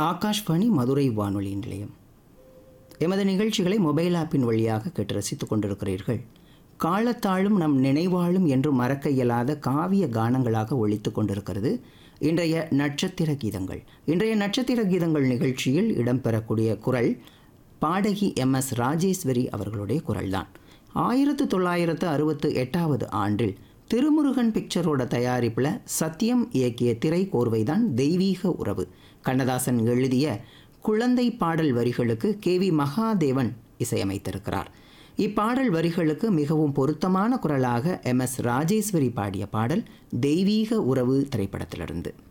ஆகாஷ்வாணி மதுரை வானொலி நிலையம் எமது நிகழ்ச்சிகளை மொபைல் ஆப்பின் வழியாக கேட்டு ரசித்துக் கொண்டிருக்கிறீர்கள் காலத்தாழும் நம் நினைவாழும் என்று மறக்க இயலாத காவிய கானங்களாக ஒழித்துக் கொண்டிருக்கிறது இன்றைய நட்சத்திர கீதங்கள் இன்றைய நட்சத்திர கீதங்கள் நிகழ்ச்சியில் இடம்பெறக்கூடிய குரல் பாடகி எம் எஸ் ராஜேஸ்வரி அவர்களுடைய குரல்தான் ஆயிரத்து தொள்ளாயிரத்து அறுபத்து எட்டாவது ஆண்டில் திருமுருகன் பிக்சரோட தயாரிப்பில் சத்யம் இயக்கிய திரை கோர்வைதான் தெய்வீக உறவு கண்ணதாசன் எழுதிய குழந்தை பாடல் வரிகளுக்கு கே வி மகாதேவன் இசையமைத்திருக்கிறார் இப்பாடல் வரிகளுக்கு மிகவும் பொருத்தமான குரலாக எம் எஸ் ராஜேஸ்வரி பாடிய பாடல் தெய்வீக உறவு திரைப்படத்திலிருந்து